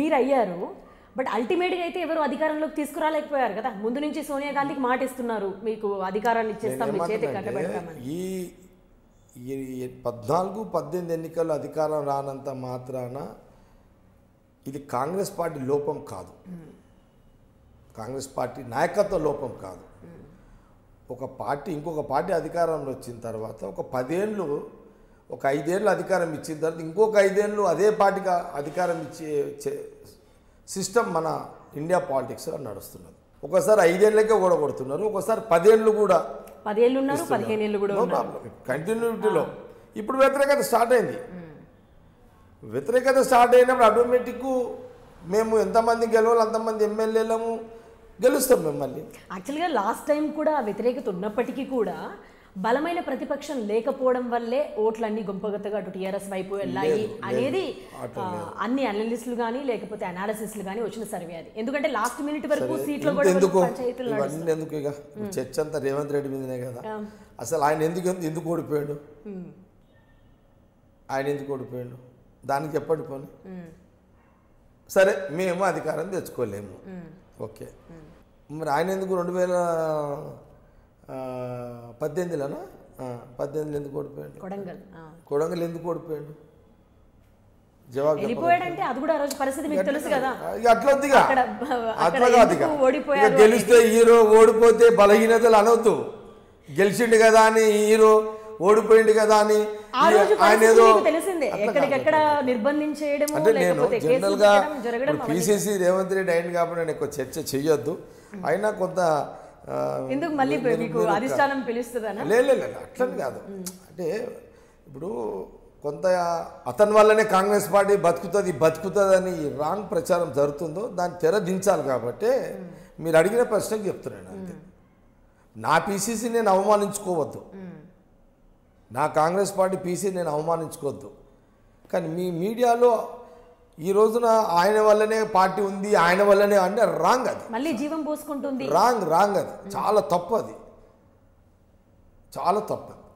మీరు అయ్యారు బట్ అల్టిమేట్గా అయితే ఎవరు అధికారంలోకి తీసుకురాలేకపోయారు కదా ముందు నుంచి సోనియా గాంధీకి మాట ఇస్తున్నారు మీకు అధికారాన్ని ఇచ్చేస్తాం మీ చేతికి కట్టబెడతామని ఈ ఈ పద్నాలుగు పద్దెనిమిది ఎన్నికల్లో అధికారం రానంత మాత్రాన ఇది కాంగ్రెస్ పార్టీ లోపం కాదు కాంగ్రెస్ పార్టీ నాయకత్వ లోపం కాదు ఒక పార్టీ ఇంకొక పార్టీ అధికారంలో వచ్చిన తర్వాత ఒక పదేళ్ళు ఒక ఐదేళ్ళు అధికారం ఇచ్చిన తర్వాత ఇంకొక ఐదేళ్ళు అదే పార్టీకి అధికారం ఇచ్చే చే- సిస్టమ్ మన ఇండియా పాలిటిక్స్లో నడుస్తున్నది ఒకసారి ఐదేళ్ళకే కూడా కొడుతున్నారు ఒకసారి పదేళ్ళు కూడా పదేళ్ళు ఉన్నారు పదిహేను ఏళ్ళు కూడా నో ఉన్నారు ప్రాబ్లం కంటిన్యూటీలో ఇప్పుడు వ్యతిరేకత స్టార్ట్ అయింది వ్యతిరేకత స్టార్ట్ అయినప్పుడు ఆటోమేటిక్ మేము ఎంతమంది గెలవాలి అంతమంది ఎమ్మెల్యేలము గెలుస్తాం మేము మళ్ళీ యాక్చువల్గా లాస్ట్ టైం కూడా ఆ వ్యతిరేకత ఉన్నప్పటికీ కూడా బలమైన ప్రతిపక్షం లేకపోవడం వల్లే ఓట్లన్నీ గుంపగత్తగా అటు టీఆర్ఎస్ వైపు వెళ్ళాయి అనేది ఆ, అన్ని అనలిస్టులు కానీ లేకపోతే అనాలిసిస్లు కానీ వచ్చిన సర్వే అది ఎందుకంటే లాస్ట్ మినిట్ వరకు సీట్లు కూడా ఎందుకు పంచాయతీలు ఇవన్నీ ఎందుకు ఇక ఇప్పుడు చర్చ అంతా రేవంత్ రెడ్డి మీదనే కదా అసలు ఆయన ఎందుకు ఎందుకు ఓడిపోయాడు ఆయన ఎందుకు ఓడిపోయాడు దానికి చెప్పండి పోనీ సరే మేము అధికారం తెచ్చుకోలేము ఓకే మరి ఆయన ఎందుకు రెండు వేల ఆ, పద్దెనిమిదిలోనా ఆ, పద్దెనిమిదిలో ఎందుకు ఓడిపోయాడు కొడంగల్ ఆ. కొడంగల్ ఎందుకు ఓడిపోయాడు జవాబు చెప్పండి. వెళ్ళిపోయాడంటే అది కూడా ఆ రోజు పరిస్థితి మీకు తెలుసు కదా ఇక అట్లా వద్దిగా అక్కడ అక్కడ అట్లా కాదు ఇక. ఎందుకు ఇక ఓడిపోయారు గెలిస్తే హీరో ఓడిపోతే బలహీనతలు అనవద్దు గెలిచిండు కదా అని హీరో ఓడిపోయిండు కదా అని ఆ రోజు ఆయన పరిస్థితి ఏదో మీకు తెలిసిందే ఎక్కడికెక్కడ నిర్బంధించేయడము అంటే నేను లేకపోతే కేసులు జనరల్ గా పెట్టడం, జరగడం అవన్నీ. పిసిసి రేవంత్ రెడ్డి అయింది కాబట్టి నేను ఎక్కువ చర్చ చెయ్యొద్దు అయినా కొంత ఆ, ఎందుకు మళ్ళీ మీరు- మీకు మీరు- అధిష్టానం పిలుస్తుందనా లే లే, లే, అట్లని కాదు అంటే ఇప్పుడు కొంత అతని వల్లనే కాంగ్రెస్ పార్టీ బతుకుతుంది బతుకుతుంది అని రాంగ్ ప్రచారం జరుగుతుందో దాన్ని తెర దించాలి కాబట్టి మీరు అడిగిన ప్రశ్నకు చెప్తున్నాను అంతే నా పీసీసీ నేను అవమానించుకోవద్దు నా కాంగ్రెస్ పార్టీ పీసీ నేను అవమానించుకోవద్దు కానీ మీ మీడియాలో ఈ రోజున ఆయన వల్లనే పార్టీ ఉంది ఆయన వల్లనే అంటే రాంగ్ అది మళ్ళీ జీవం పోసుకుంటుంది రాంగ్ రాంగ్ అది చాలా తప్పు అది చాలా తప్పు అది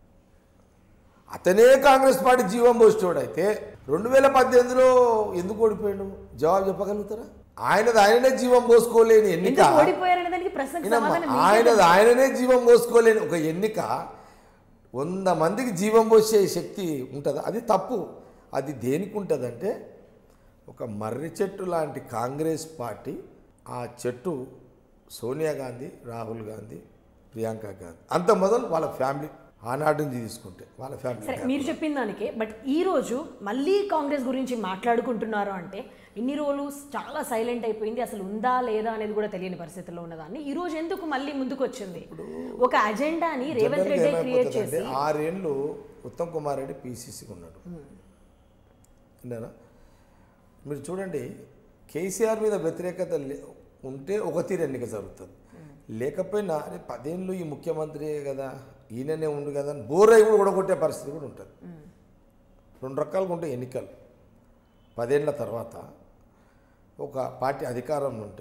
అతనే కాంగ్రెస్ పార్టీ జీవం పోసేవాడు అయితే రెండు వేల పద్దెనిమిదిలో ఎందుకు ఓడిపోయాడు జవాబు చెప్పగలుగుతారా ఆయనది ఆయననే జీవం పోసుకోలేని ఎన్నిక ఎందుకు ఓడిపోయారనే దానికి ప్రశ్నకు వినమ్మా, సమాధానం మీకే ఆయనది ఆయననే జీవం పోసుకోలేని ఒక ఎన్నిక వంద మందికి జీవం పోసే శక్తి ఉంటుందా అది తప్పు అది దేనికి ఉంటుందంటే ఒక మర్రి చెట్టు లాంటి కాంగ్రెస్ పార్టీ ఆ చెట్టు సోనియా గాంధీ రాహుల్ గాంధీ ప్రియాంక గాంధీ అంత మొదలు వాళ్ళ ఫ్యామిలీ ఆనాటి నుంచి తీసుకుంటే వాళ్ళ ఫ్యామిలీ సరే మీరు చెప్పిన దానికే బట్ ఈ రోజు మళ్ళీ కాంగ్రెస్ గురించి మాట్లాడుకుంటున్నారు అంటే ఇన్ని రోజులు చాలా సైలెంట్ అయిపోయింది అసలు ఉందా లేదా అనేది కూడా తెలియని పరిస్థితిలో ఉన్నదాన్ని ఈ రోజు ఎందుకు మళ్ళీ ముందుకు వచ్చింది ఒక అజెండాని రేవంత్ రెడ్డి క్రియేట్ చేసి ఏమైపోతుందంటే ఆరేళ్ళు ఉత్తమ్ కుమార్ రెడ్డి పీసీసీకి ఉన్నాడు విన్నారా మీరు చూడండి కేసీఆర్ మీద వ్యతిరేకత లే- ఉంటే ఒక తీరు ఎన్నిక జరుగుతుంది లేకపోయినా అరే పదేళ్ళు ఈ ముఖ్యమంత్రి కదా ఈయననే ఉండు కదా అని బోర్ అయి కూడా ఓడగొట్టే పరిస్థితి కూడా ఉంటుంది రెండు రకాలుగా ఉంటాయి ఎన్నికలు పదేళ్ల తర్వాత ఒక పార్టీ అధికారంలో ఉంటే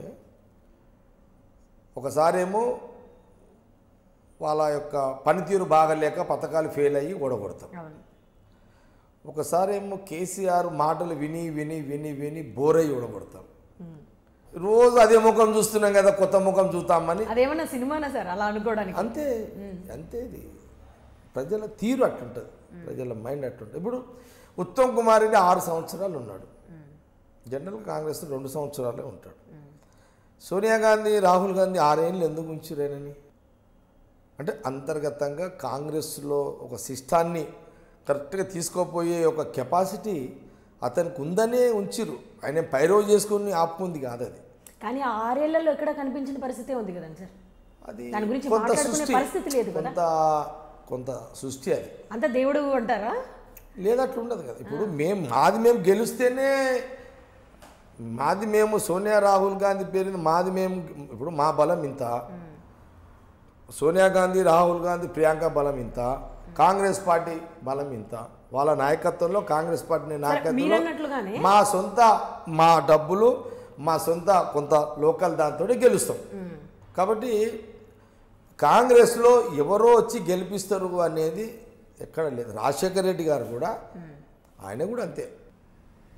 ఒకసారేమో వాళ్ళ యొక్క పనితీరు బాగలేక పథకాలు ఫెయిల్ అయ్యి ఓడగొడతాం అవును ఒకసారి ఏమో కేసీఆర్ మాటలు విని విని విని విని బోరయ్యి ఓడగొడతాం రోజు అదే ముఖం చూస్తున్నాం కదా కొత్త ముఖం చూస్తామని అదేమన్నా సినిమానా సార్ అలా అనుకోవడానికి అంతే అంతే ఇది ప్రజల తీరు అట్లుంటుంది ప్రజల మైండ్ అట్లుంటుంది ఇప్పుడు ఉత్తమ్ కుమార్ రెడ్డి ఆరు సంవత్సరాలు ఉన్నాడు జనరల్ కాంగ్రెస్ రెండు సంవత్సరాలే ఉంటాడు సోనియా గాంధీ రాహుల్ గాంధీ ఆరేళ్ళు ఎందుకు ఉంచిరేనని అంటే అంతర్గతంగా కాంగ్రెస్లో ఒక సిస్టాన్ని కరెక్ట్గా తీసుకోపోయే ఒక కెపాసిటీ అతనికి ఉందనే ఉంచిరు ఆయన పైరో చేసుకుని ఆపుకుంది కాదు అది కానీ ఆ ఆరేళ్లలో ఎక్కడ కనిపించిన పరిస్థితే ఉంది కదండి సార్ అది దాని గురించి కొంత మాట్లాడుకునే సృష్టి పరిస్థితి లేదు కదా కొంత కొంత సృష్టి అది అంత దేవుడు అంటారా లేదా అట్లా ఉండదు కదా ఇప్పుడు మేము మాది మేము గెలిస్తేనే మాది మేము సోనియా రాహుల్ గాంధీ పేరుని మాది మేము ఇప్పుడు మా బలం ఇంత సోనియా గాంధీ రాహుల్ గాంధీ ప్రియాంక బలం ఇంత కాంగ్రెస్ పార్టీ బలం ఇంత వాళ్ళ నాయకత్వంలో కాంగ్రెస్ పార్టీ నాయకత్వంలో మీరన్నట్లుగానే మా సొంత మా డబ్బులు మా సొంత కొంత లోకల్ దాంతో గెలుస్తాం కాబట్టి కాంగ్రెస్లో ఎవరో వచ్చి గెలిపిస్తారు అనేది ఎక్కడ లేదు రాజశేఖర రెడ్డి గారు కూడా ఆయన కూడా అంతే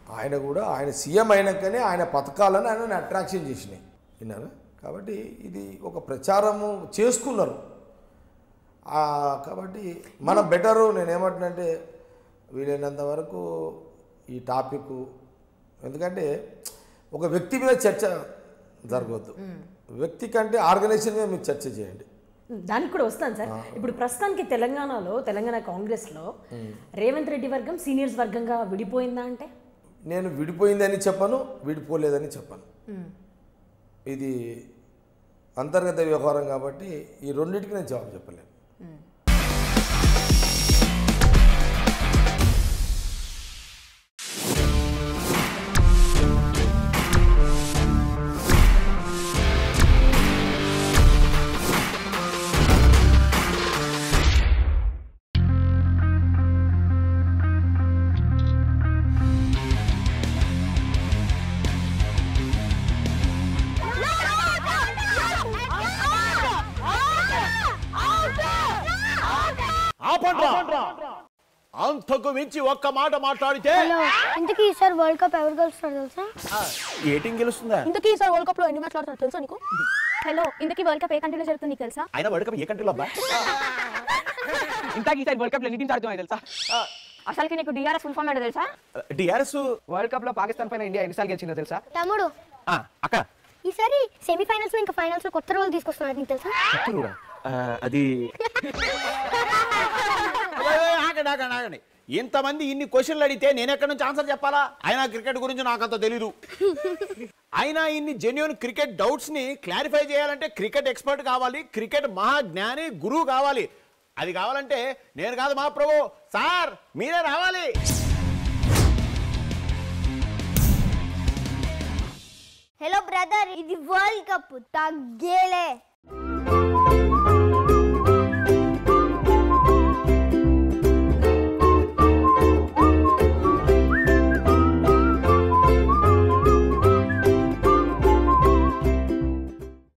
ఆయన కూడా ఆయన సీఎం అయినాకనే ఆయన పథకాలను ఆయన అట్రాక్షన్ చేసినాయి విన్నారా కాబట్టి ఇది ఒక ప్రచారము చేసుకున్నారు ఆ, కాబట్టి మనం బెటరు నేను ఏమంటున్నంటే వీలైనంత వరకు ఈ టాపిక్ ఎందుకంటే ఒక వ్యక్తి మీద చర్చ జరగవద్దు వ్యక్తి కంటే ఆర్గనైజేషన్ మీద మీరు చర్చ చేయండి దానికి కూడా వస్తాను సార్ ఇప్పుడు ప్రస్తుతానికి తెలంగాణలో తెలంగాణ కాంగ్రెస్లో రేవంత్ రెడ్డి వర్గం సీనియర్స్ వర్గంగా విడిపోయిందా అంటే నేను విడిపోయిందని చెప్పను విడిపోలేదని చెప్పను ఇది అంతర్గత వ్యవహారం కాబట్టి ఈ రెండింటికి నేను జవాబు చెప్పలేను ఆపండ్రా అంతకు మించి ఒక్క మాట మాట్లాడితే హలో ఇంతకీ ఈసారి వరల్డ్ కప్ ఎవరు గెలుస్తారు తెలుసా ఏ టీం గెలుస్తుందా ఇంతకీ ఈసారి వరల్డ్ కప్ లో ఎన్ని మ్యాచ్లు ఆడుతున్నారు తెలుసా నీకు హలో ఇంతకీ వరల్డ్ కప్ ఏ కంట్రీలో జరుగుతుంది నీకు తెలుసా ఆయన వరల్డ్ కప్ ఏ కంట్రీలో అబ్బా ఇంతకీ ఈసారి వరల్డ్ కప్ లో ఎన్ని టీమ్స్ ఆడుతున్నాయి తెలుసా అసలుకి నీకు డిఆర్ఎస్ ఫుల్ ఫామ్ ఏంటో తెలుసా డిఆర్ఎస్ వరల్డ్ కప్ లో పాకిస్తాన్ పైన ఇండియా ఎన్నిసార్లు గెలిచిందో తెలుసా తమ్ముడు అక్క ఈసారి సెమీఫైనల్స్ లో ఇంకా ఫైనల్స్ లో కొత్త రోజులు తీసుకొస్తున్నారు నీకు తెలుసా చెప్తురురా. ఆ, అది ఆగండి ఆగండి ఆగండి ఇంతమంది ఇన్ని క్వశ్చన్లు అడిగితే నేను ఎక్కడి నుంచి ఆన్సర్ చెప్పాలా అయినా క్రికెట్ గురించి నాకు అంత తెలీదు అయినా ఇన్ని జెన్యున్ క్రికెట్ డౌట్స్ ని క్లారిఫై చేయాలంటే క్రికెట్ ఎక్స్పర్ట్ కావాలి క్రికెట్ మహాజ్ఞాని గురువు కావాలి అది కావాలంటే నేను కాదు మా ప్రభు సార్ మీరే రావాలి హలో బ్రదర్ ఇది వరల్డ్ కప్ తగ్గేలే